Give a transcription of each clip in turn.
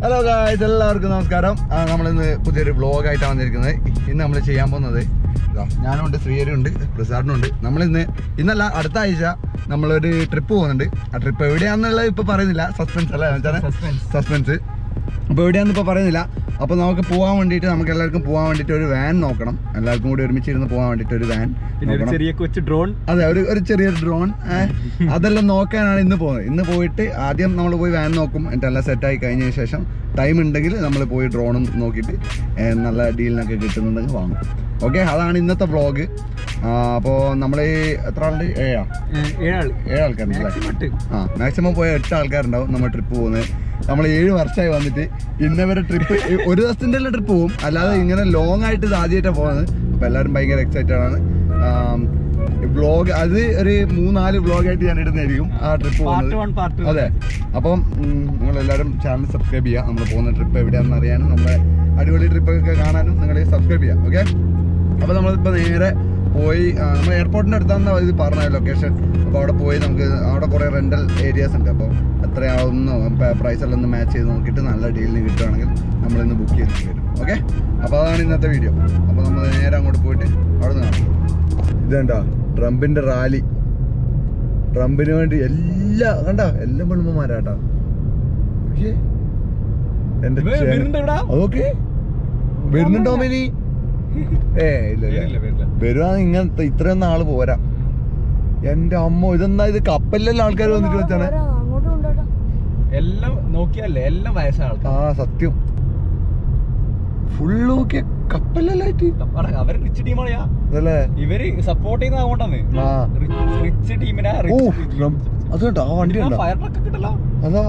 Hello guys എല്ലാവർക്കും നമസ്കാരം ആ, നമ്മളിന്ന് പുതിയൊരു വ്ളോഗ് ആയിട്ടാണ് വന്നിരിക്കുന്നത് ഇന്ന് നമ്മൾ ചെയ്യാൻ പോകുന്നത് ഇതാ, ഞാനുണ്ട് ശ്രീഹരിയുണ്ട് പ്രസാദിനുണ്ട് നമ്മളിന്ന് ഇന്നല്ല അടുത്ത ആഴ്ച നമ്മളൊരു ട്രിപ്പ് പോകുന്നുണ്ട് ആ ട്രിപ്പ് എവിടെയാണെന്നുള്ളത് ഇപ്പൊ പറയുന്നില്ല സസ്പെൻസ് അല്ലേ Suspense. സസ്പെൻസ് അപ്പോൾ എവിടെയാണെന്ന് ഇപ്പോൾ പറയുന്നില്ല അപ്പോൾ നമുക്ക് പോകാൻ വേണ്ടിയിട്ട് നമുക്ക് എല്ലാവർക്കും പോകാൻ വേണ്ടിയിട്ട് ഒരു വാൻ നോക്കണം എല്ലാവർക്കും കൂടി ഒരുമിച്ചിരുന്ന് പോകാൻ വേണ്ടിയിട്ട് ഒരു വാൻ പിന്നെ ഒരു ചെറിയ കൊച്ചു ഡ്രോൺ അതെ ഒരു ഒരു ചെറിയൊരു ഡ്രോൺ അതെല്ലാം നോക്കാനാണ് ഇന്ന് പോകുന്നത് ഇന്ന് പോയിട്ട് ആദ്യം നമ്മൾ പോയി വാൻ നോക്കും എന്നിട്ട് എല്ലാം സെറ്റായി കഴിഞ്ഞ ശേഷം ടൈം ഉണ്ടെങ്കിൽ നമ്മൾ പോയി ഡ്രോണും നോക്കിയിട്ട് ഏ, നല്ല ഡീലിനൊക്കെ കിട്ടുന്നുണ്ടെങ്കിൽ വാങ്ങും ഓക്കെ അതാണ് ഇന്നത്തെ വ്ളോഗ് അപ്പോൾ നമ്മൾ എത്ര ആളുണ്ട് ഏഴാ ഏഴാള് ഏഴ് ആൾക്കാരുണ്ട് അല്ലേ Maximum എട്ട്. ആ മാക്സിമം പോയ എട്ട് ആൾക്കാരുണ്ടാവും നമ്മൾ ട്രിപ്പ് പോകുന്നത് നമ്മൾ ഏഴ് വർഷമായി വന്നിട്ട് ഇന്നവരെ ട്രിപ്പ് ഒരു ദിവസത്തിൻ്റെ ട്രിപ്പ് പോകും അല്ലാതെ ഇങ്ങനെ ലോങ് ആയിട്ട് ഇത് ആദ്യമായിട്ടാണ് പോകുന്നത് അപ്പോൾ എല്ലാവരും ഭയങ്കര എക്സൈറ്റഡ് ആണ് വ്ളോഗ് അത് ഒരു മൂന്നാല് വ്ളോഗായിട്ട് ഞാൻ ഇടുന്നതായിരിക്കും ആ ട്രിപ്പ് പാർട്ട് പോകുന്നത് വൺ പാർട്ട് അതെ അപ്പം നിങ്ങൾ എല്ലാവരും ചാനൽ സബ്സ്ക്രൈബ് ചെയ്യുക നമ്മൾ പോകുന്ന ട്രിപ്പ് എവിടെയാണെന്ന് അറിയാനും നമ്മുടെ അടിപൊളി ട്രിപ്പൊക്കെ കാണാനും നിങ്ങൾ സബ്സ്ക്രൈബ് ചെയ്യുക ഓക്കെ അപ്പോൾ നമ്മളിപ്പോൾ നേരെ പോയി ആ, നമ്മൾ എയർപോർട്ടിൻ്റെ അടുത്താണെന്ന് ഇത് പറഞ്ഞ ലൊക്കേഷൻ അപ്പോൾ അവിടെ പോയി നമുക്ക് അവിടെ കുറേ റെൻ്റൽ ഏരിയാസ് ഉണ്ട് അപ്പോൾ എത്രയാവുന്നോ പ്രൈസ് എല്ലാം ഒന്ന് മാച്ച് ചെയ്ത് നോക്കിയിട്ട് നല്ല ഡീലിന് കിട്ടുകയാണെങ്കിൽ നമ്മളിന്ന് ബുക്ക് ചെയ്ത് വരും ഓക്കെ അപ്പോൾ അതാണ് ഇന്നത്തെ വീഡിയോ അപ്പോൾ നമ്മൾ നേരെ അങ്ങോട്ട് പോയിട്ട് അവിടെ നിന്ന് കാണാം ഇതേണ്ട ട്രംപിൻ്റെ റാലി ട്രംപിന് വേണ്ടി എല്ലാ കണ്ട എല്ലാ പെണ്ണുമ്മമാരാട്ടാ ഓക്കേ. എന്റെ ഇവ- വരുന്നുണ്ടോ ഇവിടെ? അതൊക്കെ വരുന്നുണ്ടോ മിനി ഏ ഇല്ല വരില്ല, ഇല്ല വരില്ല. വരുവാന്ന് ഇങ്ങനത്തെ ഇത്രയൊന്നും ആള് പോരാ എന്റെ അമ്മ ഇതെന്നാ ഇത് കപ്പലിലെല്ലാം ആൾക്കാർ വന്നിട്ട് വെച്ചാണ് അങ്ങോട്ടും ഉണ്ടോട്ടോ എല്ലാം നോക്കിയല്ലേ എല്ലാം വയസ്സായ ആ ആൾക്കാർ സത്യം ഫുള്ള് നോക്കിയ കപ്പലിലായിട്ട് അവിടെ അവര് റിച്ച് ടീമാണെയാ അതല്ലേ ഇവര് സപ്പോർട്ട് ചെയ്യുന്ന അതുകൊണ്ടാണ് ആ. റിച്ച് ടീമിനെ ഓ രം- അത് കണ്ടോ ആ വണ്ടി ഉണ്ടോ ഫയർ ട്രക്ക് കിട്ടല്ലോ അതാ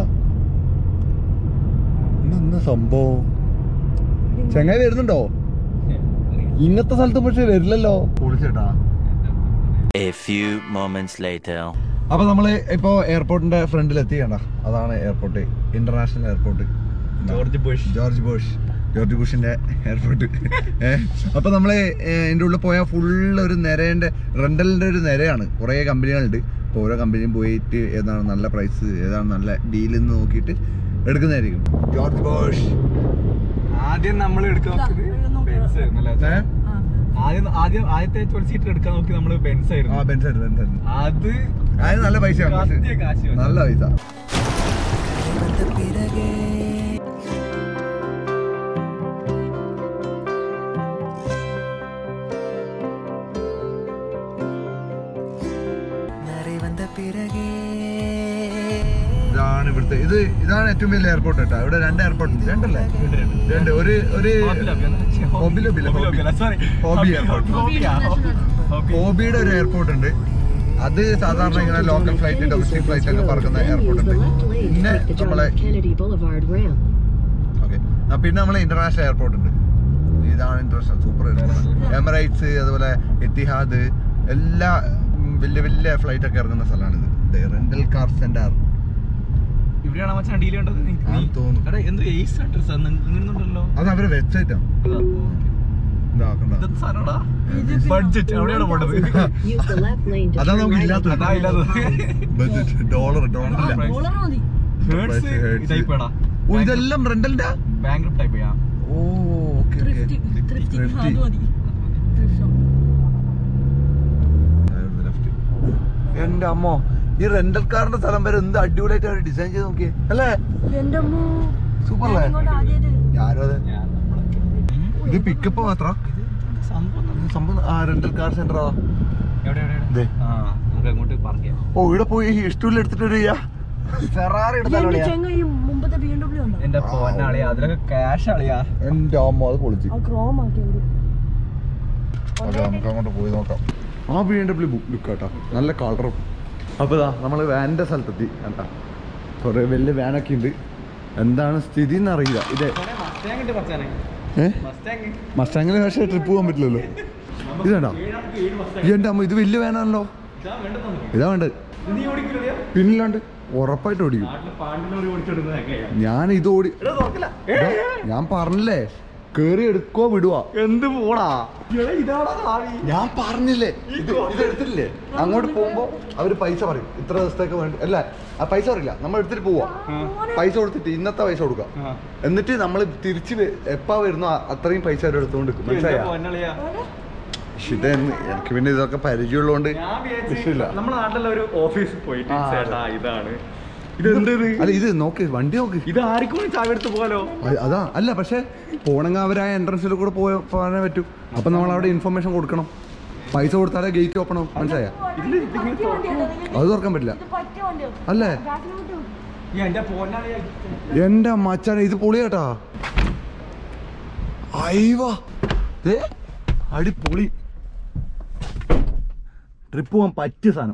ഇന്നെന്താ സംഭവം ചെങ്ങായി വരുന്നുണ്ടോ ഇങ്ങനത്തെ സ്ഥലത്ത് പക്ഷെ വരില്ലല്ലോ പൊളിച്ചേട്ടാ A few moments later. അപ്പൊ നമ്മള് ഇപ്പോ എയർപോർട്ടിന്റെ ഫ്രണ്ടിൽ എത്തിക്കണ്ട അതാണ് airport international airport George Bush George Bush George ബുഷിന്റെ എയർപോർട്ട് ഏഹ് അപ്പൊ നമ്മള് ഇതിന്റെ ഉള്ളിൽ പോയാൽ ഫുള്ള് ഒരു നിരേന്റെ റെന്റലിന്റെ ഒരു നിരയാണ് കുറെ കമ്പനികളുണ്ട് അപ്പൊ ഓരോ കമ്പനിയും പോയിട്ട് ഏതാണ് നല്ല പ്രൈസ് ഏതാണ് നല്ല ഡീൽ എന്ന് നോക്കിയിട്ട് എടുക്കുന്നതായിരിക്കും ജോർജ് ബോഷ് ആദ്യം നമ്മൾ എടുക്കാൻ നോക്കിയത് ബെൻസ് ആയിരുന്നു അല്ലേ? ഏഹ് ആദ്യം ആദ്യം ആദ്യത്തെ ട്വൽവ് സീറ്റർ എടുക്കാൻ നോക്കി നമ്മള് ബെൻസ് ആ ആയിരുന്നു ബെൻസ് ബെൻസ് അത് അതിന് നല്ല പൈസയാണ് പക്ഷേ. കത്തിയ കാശ് വന്നു. നല്ല പൈസ ഇതാണ് ഇവിടുത്തെ ഇത് ഇതാണ് ഏറ്റവും വലിയ എയർപോർട്ട് കേട്ടോ ഇവിടെ രണ്ട് എയർപോർട്ട് ഉണ്ട് രണ്ടല്ലേ രണ്ട് ഒരു ഒരു ഹോബി ലബില്ല, ഹോബി. Hobby airport. ഹോബിയുടെ ഒരു എയർപോർട്ട് ഉണ്ട് അത് സാധാരണ ഇങ്ങനെ ലോക്കൽ ഫ്ലൈറ്റ് ഡൊമസ്റ്റിക് ഫ്ലൈറ്റ് ഒക്കെ പറക്കുന്ന എയർപോർട്ട് ഉണ്ട് പിന്നെ നമ്മളെ Kennedy Boulevard ramp. ഓക്കെ പിന്നെ നമ്മളെ ഇന്റർനാഷണൽ എയർപോർട്ട് ഉണ്ട് ഇതാണ് ഇന്റർനാഷണൽ സൂപ്പർ എയർപോർട്ട് എമിറേറ്റ്സ് അതുപോലെ എത്തിഹാദ് എല്ലാ ഉം, വലിയ വലിയ ഫ്ലൈറ്റ് ഒക്കെ ഇറങ്ങുന്ന സ്ഥലമാണ് ഇത് റെന്റൽ കാർ സെന്റർ ഇവിടെയാണ് മച്ചാൻ ഡീൽ ചെയ്യേണ്ടത് നീ- ആ, നീ- തോന്നുന്നു. എടാ, എന്ത് ഏസ് അഡ്രസ് ഇങ്ങനെയുണ്ടല്ലോ അത് അവരെ വെബ്സൈറ്റ് ആണ് ഇതാക്കണ്ട ഇതെന്ത് സാധനടാ ബഡ്ജറ്റ് അവിടെയാണ് പോണ്ടത് Use the left lane to അതാ turn നമുക്ക് right ഇല്ലാത്തത്. അതാ ഇല്ലാത്തത് ബഡ്ജറ്റ് ഡോളർ ഡോളറില്ല Price. ഡോളർ മതി ഹേർട്സ് Price, hertz. ഇതായിപ്പോടാ ഓ ഇതെല്ലാം റെന്റലിന്റെ ബാങ്ക് ടൈപ്പ് ചെയ്യാം ഓ ഓക്കെ ത്രിഫ്റ്റി ത്രിഫ്റ്റി അത് മതി Thrift shop. എന്റെ അമ്മോ ഈ റെന്റൽ കാറിന്റെ സ്ഥലം വരെ എന്ത് അടിപൊളിയായിട്ട് അവർ ഡിസൈൻ ചെയ്ത് നോക്കിയേ അല്ലേ എന്റെ അമ്മോ. സൂപ്പർ ഞാൻ അല്ലേ ഇങ്ങോട്ട് ആദ്യായിട്ട് ഞാനും അതെ ഞാൻ നമ്മളൊക്കെ ഇത് പിക്കപ്പ് മാത്രം ഇത് സംഭവം തന്നെ. സംഭവം ആ റെന്റൽ കാർ സെന്ററാ എവിടെ എവിടെ ദേ. എവിടെ? ആ നമുക്ക് അങ്ങോട്ട് പാർക്ക് ചെയ്യാം ഓ ഇവിടെ പോയി ഇഷ്ടമില്ല എടുത്തിട്ട് വരിക ഫെറാറി എന്റെ ചെങ്ങ ഈ മുമ്പത്തെ ബി എം ഡബ്ല്യൂ ഉണ്ടോ എന്റെ പോന്നാളിയാ അതിലൊക്കെ ക്യാഷ് അളിയാ എന്റെ അമ്മ അത് പൊളിച്ച് ആ ക്രോം ആക്കിയത് ഓക്കെ നമുക്ക് അങ്ങോട്ട് പോയി നോക്കാം ആ ബി എം ഡബ്ല്യൂ ലുക്ക് കേട്ടോ നല്ല കളറും അപ്പോൾ ഇതാ നമ്മൾ വാനിൻ്റെ സ്ഥലത്തെത്തി കണ്ടാ കുറേ വലിയ വാനൊക്കെ ഉണ്ട് എന്താണ് സ്ഥിതി എന്നറിയില്ല ഇത് മസ്റ്റാങ് പച്ചാനെ ഏഹ് മസ്റ്റാങ് മസ്റ്റാങ്ങിൽ പക്ഷേ ട്രിപ്പ് പോകാൻ പറ്റില്ലല്ലോ ഇത് വേണ്ട എൻ്റെ അമ്മ ഇത് വലിയ വാനാണല്ലോ ഇതാ വേണ്ടത് നമുക്ക് ഇതാ വേണ്ടത് ഇത് നീ ഓടിക്കില്ലടിയാ പിന്നില്ലാണ്ട് ഉറപ്പായിട്ട് ഓടിക്കും നാട്ടില് പാണ്ടിലോറി ഓടിച്ചെടുക്കുന്നതൊക്കെയാ ഞാൻ ഇത് ഓടി എടാ തുറക്കില്ല ഇതാ, ഞാൻ പറഞ്ഞില്ലേ കേറി എടുക്കോ വിടുവാ എന്ത് പോടാ ഇതാടാ ഭാവി ഞാൻ പറഞ്ഞില്ലേ ഇത് ഇത് എടുത്തിട്ടില്ലേ അങ്ങോട്ട് പോകുമ്പോ അവര് പൈസ പറയും ഇത്ര ദിവസത്തേക്ക് വേണ്ടി അല്ല ആ പൈസ പറയില്ല നമ്മൾ എടുത്തിട്ട് പോവാ പൈസ കൊടുത്തിട്ട് ഇന്നത്തെ പൈസ കൊടുക്കാം ആ. എന്നിട്ട് നമ്മൾ തിരിച്ച് വ- എപ്പാ വരുന്നോ ആ- അത്രയും പൈസ അവർ എടുത്തുകൊണ്ട് നിൽക്കും മനസ്സിലായോ പൊന്നളിയാ പക്ഷെ ഇതെന്ന് എനിക്ക് പിന്നെ ഇതൊക്കെ പരിചയമുള്ളതുകൊണ്ട് ഞാൻ ഇഷ്ടമില്ല വിചാരിച്ചു നമ്മുടെ നാട്ടിലുള്ള ഒരു ഓഫീസിൽ പോയിട്ട് ആ, ചേട്ടാ ഇതാണ് ഇത് എന്തത് അല്ല ഇത് നോക്ക് വണ്ടി നോക്ക് ഇത് ആർക്കും വേണ്ടി ചാവി എടുത്ത് പോലോ അത് അതാ അല്ല പക്ഷെ പോണെങ്കിൽ അവരാ എൻട്രൻസിൽ കൂടെ പോയ പോകാനേ പറ്റൂ അപ്പൊ നമ്മൾ അവിടെ ഇൻഫർമേഷൻ കൊടുക്കണം പൈസ കൊടുത്താലേ ഗേറ്റ് ഓപ്പൺ ആവും മനസ്സിലായ ഇതില് ഇതിങ്ങനെ പറ്റിയ വണ്ടിയാണോ നിങ്ങൾക്ക്? അത് തുറക്കാൻ പറ്റില്ല ഇത് പറ്റിയ വണ്ടിയോ അല്ലേ ബാക്കിലോട്ട് വിട്ടു. ഈ എന്റെ പൊന്നളിയാ എന്റെ മച്ചാനെ ഇത് പൊളിയാട്ടാ അയ്യവാ ദേ, അടിപൊളി ട്രിപ്പ് പോകാൻ പറ്റിയ സാധനം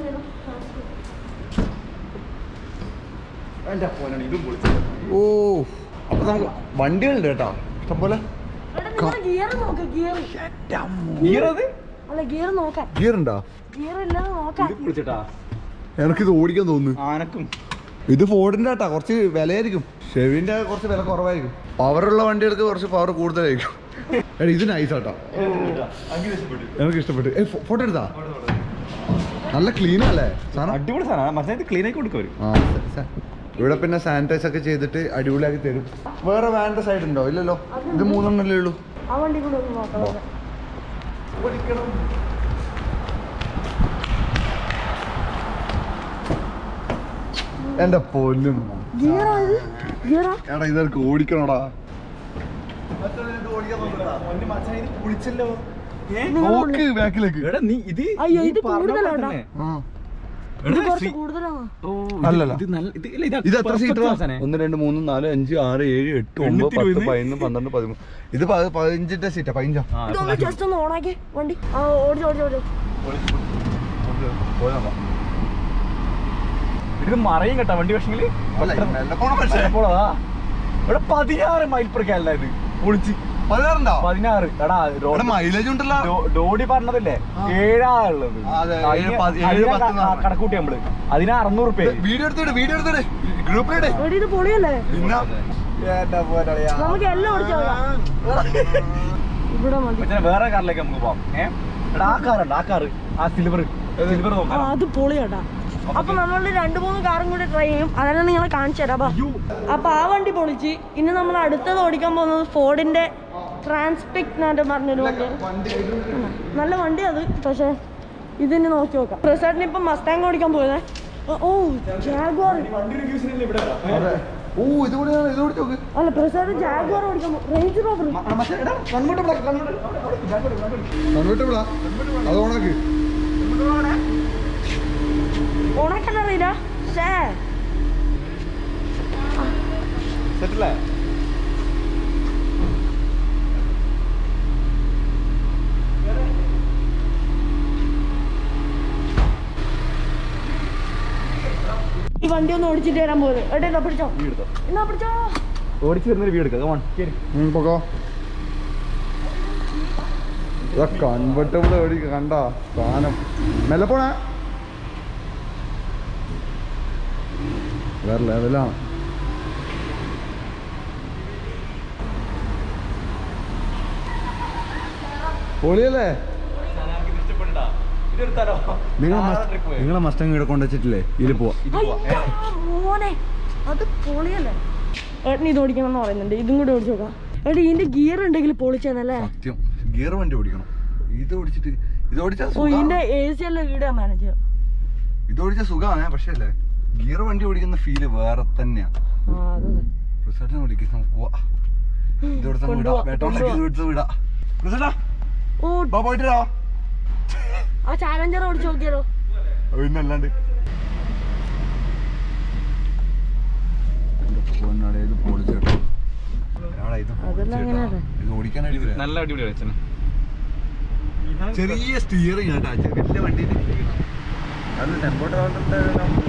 എന്റെ പൊന്നളി ഇതും പൊളിച്ചു ഓ അപ്പൊ നമുക്ക് വണ്ടികളുണ്ട് കേട്ടോ ഇഷ്ടംപോലെ എടാ, നിങ്ങള് ഗിയർ നോക്ക് ഗിയർ ഗീറത് അല്ല ഗിയർ നോക്കാൻ ഗിയർ ഉണ്ടോ ഗിയർ ഇല്ലാതെ നോക്കാൻ ഇത് പൊളിച്ചിട്ടാ എനിക്കിത് ഓടിക്കാൻ തോന്നുന്നു ആനക്കും ഇത് ഫോർഡിന്റെ ആട്ടാ കുറച്ച് വിലയായിരിക്കും ഷെവിന്റെ കുറച്ച് വില കുറവായിരിക്കും പവറുള്ള വണ്ടികൾക്ക് കുറച്ച് പവർ കൂടുതലായിരിക്കും എടാ ഇത് നൈസ് ആട്ടോ എനിക്ക് ഇഷ്ടപ്പെട്ടു ഏ ഫോട്ടോ എടുത്താ നല്ല ക്ലീൻ അല്ലേ സാധനം അടിപൊളി സാധനം മറ്റേ ഇത് ക്ലീൻ ആക്കി കൊടുക്കും അവര് ആ സ- സ- ഇവിടെ പിന്നെ സാനിറ്റൈസ് ഒക്കെ ചെയ്തിട്ട് അടിപൊളിയാക്കി തരും വേറെ വാൻ്റെ സൈഡ് ഉണ്ടോ ഇല്ലല്ലോ ഇത് മൂന്നെണ്ണല്ലേ ഉള്ളൂ ആ വണ്ടി കൂടെ ഒന്ന് നോക്കാം നമുക്ക്. എന്റെ പൊന്നും ഗിയറാ ഇത് ഗിയറാ എടാ ഇതൊക്കെ ഓടിക്കണോടാ പൊളിച്ചല്ലോ നോക്ക് ബാക്കിലേക്ക് എടാ നീ ഇത് അയ്യോ, നീ ഇത് പറഞ്ഞ പോലെ കൂടുതലാടാ. തന്നെ. ആ ഇത് എടാ, കുറച്ച് ശ്രീ- കൂടുതലാണ് ഓ, അല്ലല്ല. ഇത് നല്ല ഇത് ഇല്ല, ഇത് ഇത് എത്ര perfect സീറ്റർ സാധനെ. ഒന്ന് രണ്ട് മൂന്ന് നാല് അഞ്ച് ആറ് ഏഴ് എട്ട് ഒമ്പത് എണ്ണൂറ്റി പത്ത് ഇരുപത്. പതിനൊന്ന് പന്ത്രണ്ട് പതിമൂന്ന് ഇത് പ- പതിനഞ്ചിന്റെ സീറ്റാ പതിനഞ്ചാ ആ, ഇതൊന്ന് ജസ്റ്റ് ഒന്ന് ഓണാക്കി വണ്ടി ആ ഓടിച്ചു ഓടിച്ചു ഓടിച്ചു ഇത് മറയും കേട്ടാ വണ്ടി പക്ഷെങ്കില് അല്ല, മെല്ലെ പോണം പക്ഷേ. ഇവിടെ പതിനാറ് മൈൽ per gallon ആ ഇത് പൊളിച്ച് പതിനാറുണ്ടോ പതിനാറ് എടാ റോ- ഇവിടെ മൈലേജ് ഉണ്ടല്ലോ ഡോ- ഡോഡി പറഞ്ഞതല്ലേ ഏഴാ ഉള്ളത് ആ, അതെ, ഏഴ് അതിന് പതി- ഏഴ് അതിനെ പത്ത് ക- എന്നാണ്. കണക്കൂട്ടി നമ്മള് അതിന് അറുന്നൂറ് റുപ്യ വീഡിയോ എടുത്തിട്ട് വീഡിയോ എടുത്തിട്ട് ഗ്രൂപ്പിലിട് എടി ഇത് പൊളിയല്ലേ പിന്നെ നമുക്ക് എല്ലാം ഓടിച്ചു ഇവിടെ മതി മറ്റേ വേറെ കാറിലേക്ക് നമുക്ക് പോവാം ഏഹ് എടാ ആ കാറുണ്ട് ആ കാറ് ആ സിൽവർ സിൽവർ ആ നോക്കാം അത് പൊളിയാട്ടാ അപ്പൊ നമ്മൾ രണ്ട് മൂന്ന് കാറും കൂടി ട്രൈ ചെയ്യും അതെല്ലാം നിങ്ങളെ കാണിച്ചു തരാം ബാ. അപ്പൊ ആ വണ്ടി പൊളിച്ച് ഇനി നമ്മൾ അടുത്തത് ഓടിക്കാൻ പോകുന്നത് ഫോർഡിന്റെ ട്രാൻസ്പെക്ട് എന്നാണ്ട് പറഞ്ഞൊരു വണ്ടിയാണ് നല്ല വണ്ടി അത് പക്ഷെ ഇതിന് നോക്കി നോക്കാം പ്രസാദിന് ഇപ്പൊ മസ്താങ് ഓടിക്കാൻ പോയതേ ഓ ജാഗ്വാർ അതെ ഓ ഇത് കൂടെ ഇത് കൂടി നോക്ക് അല്ല പ്രസാദ് ജാഗ്വാർ ഓടിക്കാൻ പോകും റേഞ്ച് റോവർ കൺവെർട്ടബിളാ അത് ഓണാക്ക് ഓണാക്കാൻ അറിയില്ല ഷേ സെറ്റല്ലേ ഈ വണ്ടി ഒന്ന് ഓടിച്ചിട്ട് വരാൻ പോകുന്നത് എടേ എന്നാ പിടിച്ചോ വീടെടുത്തോ എന്നാ പിടിച്ചോ ഓടിച്ചു വരുന്നൊരു വീട് എടുക്കാം കമോൺ ശരി ഉം, പൊക്കോ കൺവെർട്ടബിൾ എവിടെ കണ്ട സാധനം മെല്ലെ പോണേ വേറെ ലെവലാണ് പൊളിയല്ലേ ഇഷ്ടപ്പെട്ടാ ഇതെടുത്താലോ നിങ്ങൾ നാളെ trip പോയി. നിങ്ങളെ മസ്റ്റങ് ഇവിടെ കൊണ്ടുവച്ചിട്ടില്ലേ ഇതിൽ പോവാ ഇത് പോവാ ഏ, അയ്യാ, മോനെ അത് പൊളിയല്ലേ ഏട്ടൻ ഇത് ഓടിക്കണം എന്ന് പറയുന്നുണ്ട് ഇതും കൂടി ഓടിച്ചു നോക്കാം ഏട്ടാ ഇതിന്റെ ഗിയർ ഉണ്ടെങ്കിൽ പൊളിച്ചാണല്ലേ സത്യം ഗിയർ വണ്ടി ഓടിക്കണം ഇത് ഓടിച്ചിട്ട് ഇത് ഓടിച്ചാൽ ഓ ഇതിന്റെ എ സി എല്ലാം ഇടുക മാനേജർ ഇത് ഓടിച്ചാൽ സുഖമാണ് പക്ഷേ അല്ലേ ഗിയർ വണ്ടി ഓടിക്കുന്ന ഫീല് വേറെ തന്നെയാ ആ അതെ റിസോർട്ടിനെ വിളിക്കും നമുക്ക് പോവാ ഇത് കൊടുത്ത് അങ്ങ് വിടാം കൊണ്ടുപോവാ, വേട്ടോളൊക്കെ ഇത് കൊടുത്ത് വിടാം റിസോർട്ടാ ഓ ബാ പോയിട്ട് വരാ ആ ചാലഞ്ചർ ഓടിച്ചു നോക്കിയാലോ പിന്നെ അല്ലാണ്ട് ഇത് പൊളിച്ചേട്ടോ ഇത് അതെല്ലാം അങ്ങനെയല്ലേ? ഇത് ഓടിക്കാൻ അടിപൊളിയാ. നല്ല അടിപൊളിയാണ് അച്ഛന് ചെറിയ സ്റ്റിയറിംഗ് കേട്ടാ ചെ- വലിയ വണ്ടി അത് ടെമ്പോ ട്രാവലറിന്റെ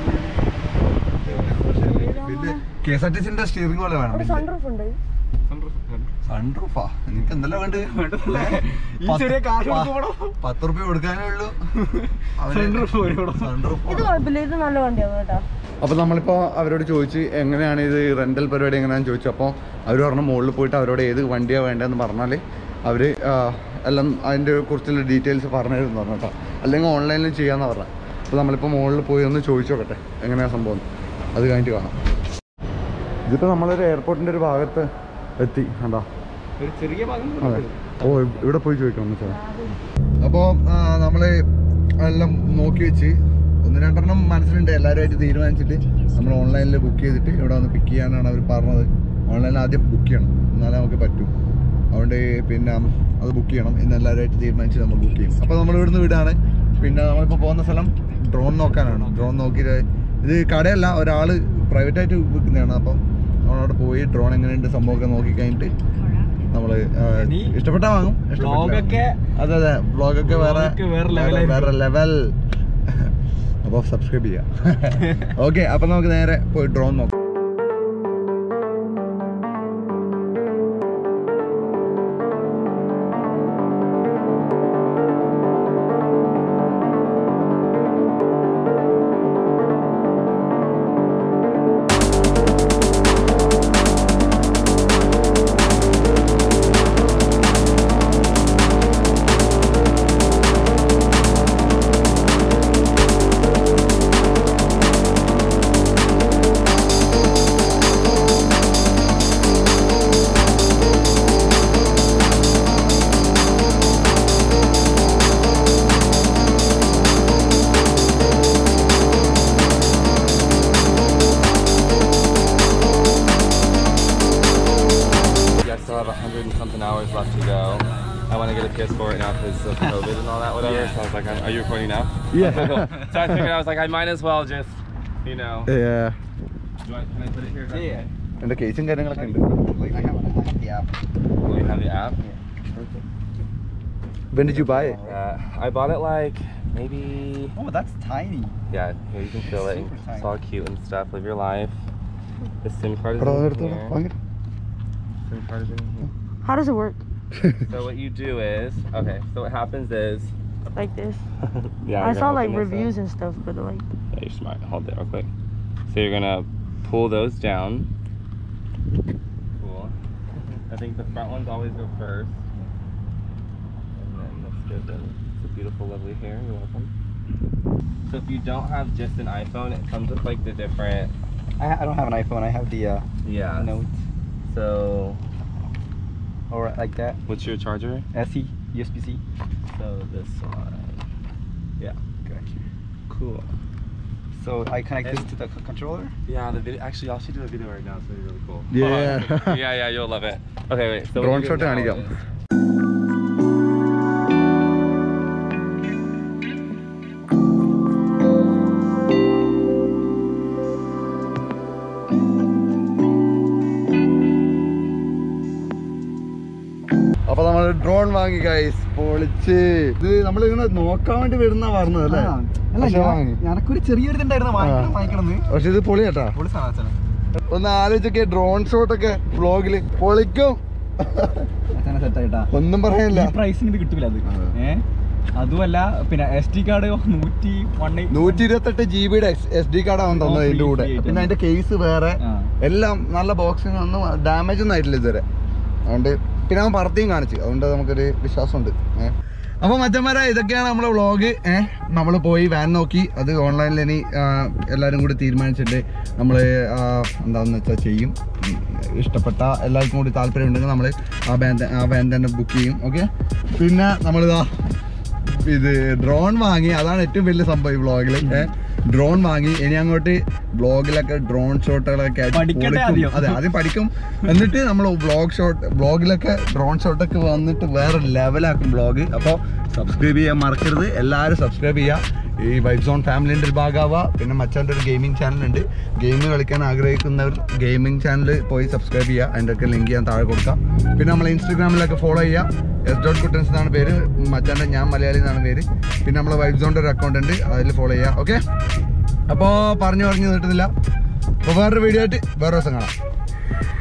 വലിയ കെ എസ് ആർ ടി സിന്റെ സ്റ്റിയറിംഗ് പോലെ വേണം അവിടെ സൺറൂഫ് ഉണ്ട് സൺറൂഫാ നിനക്ക് എന്തെല്ലാം വേണ്ടത് ഈ ചെറിയ കാശ് പത്ത് കൊടുക്കുമ്പോഴോ പത്ത് റുപ്യ കൊടുക്കാനേ ഉള്ളൂ Sunroof പോയി ഇവിടെ. സൺറൂഫ് ഇത് കുഴപ്പമില്ല ഇത് നല്ല വണ്ടിയാണ് കേട്ടോ അപ്പോൾ നമ്മളിപ്പോൾ അവരോട് ചോദിച്ച് എങ്ങനെയാണ് ഇത് റെൻ്റൽ പരിപാടി എങ്ങനെയാണെന്ന് ചോദിച്ചു അപ്പോൾ അവർ പറഞ്ഞു മുകളിൽ പോയിട്ട് അവരോട് ഏത് വണ്ടിയാണ് വേണ്ടതെന്ന് പറഞ്ഞാൽ അവർ എല്ലാം അതിൻ്റെ കുറിച്ചുള്ള ഡീറ്റെയിൽസ് പറഞ്ഞു തരുമെന്ന് പറഞ്ഞു കേട്ടോ അല്ലെങ്കിൽ ഓൺലൈനിൽ ചെയ്യാമെന്ന് പറഞ്ഞത് അപ്പോൾ നമ്മളിപ്പോൾ മുകളിൽ പോയി ഒന്ന് ചോദിച്ചു നോക്കട്ടെ എങ്ങനെയാണ് സംഭവം അത് കഴിഞ്ഞിട്ട് കാണാം ഇതിപ്പോൾ നമ്മളൊരു എയർപോർട്ടിൻ്റെ ഒരു ഭാഗത്ത് എത്തി കണ്ടോ ഒരു ചെറിയ ഭാഗം അതെ ഓ ഇവിടെ പോയി ചോദിക്കണം സാർ അപ്പോൾ നമ്മൾ എല്ലാം നോക്കി വെച്ച് ഒന്ന് രണ്ടെണ്ണം മനസ്സിലുണ്ട് എല്ലാവരുമായിട്ട് തീരുമാനിച്ചിട്ട് നമ്മൾ ഓൺലൈനിൽ ബുക്ക് ചെയ്തിട്ട് ഇവിടെ വന്ന് പിക്ക് ചെയ്യാനാണ് അവർ പറഞ്ഞത് ഓൺലൈനിൽ ആദ്യം ബുക്ക് ചെയ്യണം എന്നാലേ നമുക്ക് പറ്റും അതുകൊണ്ട് പിന്നെ അത് ബുക്ക് ചെയ്യണം ഇന്ന് എല്ലാവരുമായിട്ട് തീരുമാനിച്ച് നമ്മൾ ബുക്ക് ചെയ്യും അപ്പോൾ നമ്മൾ ഇവിടുന്ന് വിടാണ് പിന്നെ നമ്മളിപ്പോൾ പോകുന്ന സ്ഥലം ഡ്രോൺ നോക്കാനാണ് ഡ്രോൺ നോക്കിയിട്ട് ഇത് കടയല്ല ഒരാൾ പ്രൈവറ്റായിട്ട് വിൽക്കുന്നതാണ് അപ്പം നമ്മളവിടെ പോയി ഡ്രോൺ എങ്ങനെയുണ്ട് സംഭവമൊക്കെ നോക്കി കഴിഞ്ഞിട്ട് നമ്മൾ ഇനി ഇഷ്ടപ്പെട്ടാ വാങ്ങും ഇഷ്ടപ്പെട്ടില്ല. വ്ളോഗൊക്കെ അതെ അതെ വ്ളോഗൊക്കെ വേറെ വ്ളോഗൊക്കെ വേറെ വേറെ- level വേറെ ലെവൽ അപ്പോൾ സബ്സ്ക്രൈബ് ചെയ്യാം ഓക്കെ അപ്പോൾ നമുക്ക് നേരെ പോയി ഡ്രോൺ നോക്കാം Yeah, I still have a hundred and something hours left to go. I want to get a PS4 right now because of COVID and all that, whatever. So I was like, I'm- are you recording now? Yeah. Okay, cool. So I figured I was like, I might as well just, you know. Do I, can I put it here? Yeah. എൻ്റെ കേസും കാര്യങ്ങളൊക്കെ ഉണ്ട് Oh, you have the app? When did you buy it? Uh, I bought it like maybe. Oh, that's tiny. Yeah, here you can feel it. Super It's tight. all cute and stuff. Live your life. The SIM card is എടാ, in എടുത്തോ, here. വാങ്ങിട്ട്. SIM card is in here. How does it work? So what you do is, okay. So what happens is. Like this? yeah. I you're saw gonna like open this up. reviews and stuff, but like Yeah, you're smart. Hold it real quick. So you're gonna pull those down. Cool. I think the front ones always go first. And then let's give them it's a beautiful, lovely hair. You're welcome. So if you don't have just an iPhone, it comes with like the different. I, I don't have an iPhone. I have the uh, Yeah. Note So or like that. what's your charger? SE USB-C. So this one. Yeah. Gotcha. Cool. So I connect this to the c- controller. Yeah, the video. Actually, I'll shoot you a video right now. It's gonna be really cool. Yeah. yeah, yeah, you'll love it. Okay, wait. So what Drone you do shot now കാണിക്കാം. is- അപ്പൊ നമ്മൾ drone വാങ്ങി guys പൊളിച്ച് ഇത് നമ്മൾ ഇങ്ങനെ നോക്കാൻ വേണ്ടി വരുന്ന പറഞ്ഞത് അല്ലേ ആ, അല്ല പക്ഷെ ഞാൻ- വാങ്ങി എനക്കൊരു ചെറിയൊരു ഇതുണ്ടായിരുന്നു വാങ്ങിക്കണം ആ. വാങ്ങിക്കണം എന്ന് പക്ഷെ ഇത് പൊളി കേട്ടാ പൊളി സാധനം ഒന്ന് ആലോചിച്ചൊക്കെ ഡ്രോൺ ഷോട്ട് ഒക്കെ വ്ളോഗില് പൊളിക്കും അച്ഛനെ സെറ്റ് ആയിട്ടാ ഒന്നും പറയാനില്ല ഈ പ്രൈസിന് ഇത് കിട്ടൂല അത് അതെ. ഏ അതുമല്ല പിന്നെ എസ് ടി കാർഡ് നൂറ്റി വൺ നൂറ്റി ഇരുപത്തെട്ട് ജി ബിയുടെ എസ് ഡി കാർഡ് അവൻ തന്നത് അതിന്റെ കൂടെ free ആയിട്ട്. പിന്നെ അതിന്റെ കേസ് വേറെ ആ. എല്ലാം നല്ല ബോക്സിങ് ഒന്നും ഡാമേജ് ഒന്നും ആയിട്ടില്ല ഇതുവരെ അതുകൊണ്ട് പിന്നെ അവൻ പറത്തിയും കാണിച്ചു അതുകൊണ്ട് നമുക്കൊരു വിശ്വാസമുണ്ട് ഏഹ് അപ്പൊ മറ്റന്മാരെ ഇതൊക്കെയാണ് നമ്മളെ വ്ളോഗ് ഏഹ് നമ്മൾ പോയി വാൻ നോക്കി അത് ഓൺലൈനിൽ ഇനി ആ, എല്ലാവരും കൂടി തീരുമാനിച്ചിട്ട് നമ്മൾ എന്താണെന്ന് വെച്ചാൽ ചെയ്യും ഉം, ഇഷ്ടപ്പെട്ട എല്ലാവർക്കും കൂടി താല്പര്യം ഉണ്ടെങ്കിൽ നമ്മൾ ആ ബാൻഡ് ആ വാൻ തന്നെ ബുക്ക് ചെയ്യും ഓക്കെ പിന്നെ നമ്മളിതാ ഇത് ഡ്രോൺ വാങ്ങി അതാണ് ഏറ്റവും വലിയ സംഭവം ഈ വ്ളോഗിൽ ഡ്രോൺ വാങ്ങി ഇനി അങ്ങോട്ട് വ്ളോഗിലൊക്കെ ഡ്രോൺ ഷോട്ടുകളൊക്കെ ആയിട്ട് പഠിക്കട്ടെ പൊളിക്കും. ആദ്യം. അതെ ആദ്യം പഠിക്കും എന്നിട്ട് നമ്മൾ വ്ളോഗ് ഷോട്ട് വ്ളോഗിലൊക്കെ ഡ്രോൺ ഷോട്ടൊക്കെ വന്നിട്ട് വേറെ ലെവലാക്കും വ്ളോഗ് അപ്പോൾ സബ്സ്ക്രൈബ് ചെയ്യാൻ മറക്കരുത് എല്ലാവരും സബ്സ്ക്രൈബ് ചെയ്യുക ഈ വൈബ് സോൺ ഫാമിലിൻ്റെ ഒരു ഭാഗമാവുക പിന്നെ മച്ചാൻ്റെ ഒരു ഗെയിമിംഗ് ചാനലുണ്ട് ഗെയിം കളിക്കാൻ ആഗ്രഹിക്കുന്നവർ ഗെയിമിംഗ് ചാനൽ പോയി സബ്സ്ക്രൈബ് ചെയ്യുക അതിൻ്റെ ഒക്കെ ലിങ്ക് ഞാൻ താഴെ കൊടുക്കാം പിന്നെ നമ്മൾ ഇൻസ്റ്റാഗ്രാമിലൊക്കെ ഫോളോ ചെയ്യുക എസ് ഡോട്ട് കുട്ടൻസ് എന്നാണ് പേര് മച്ചാൻ്റെ ഞാൻ മലയാളി എന്നാണ് പേര് പിന്നെ നമ്മൾ വൈബ് സോണിൻ്റെ ഒരു അക്കൗണ്ട് ഉണ്ട് അതിൽ ഫോളോ ചെയ്യുക ഓക്കെ അപ്പോൾ പറഞ്ഞു പറഞ്ഞു നീട്ടുന്നില്ല അപ്പോൾ വേറൊരു വീഡിയോ ആയിട്ട് വേറെ ദിവസം കാണാം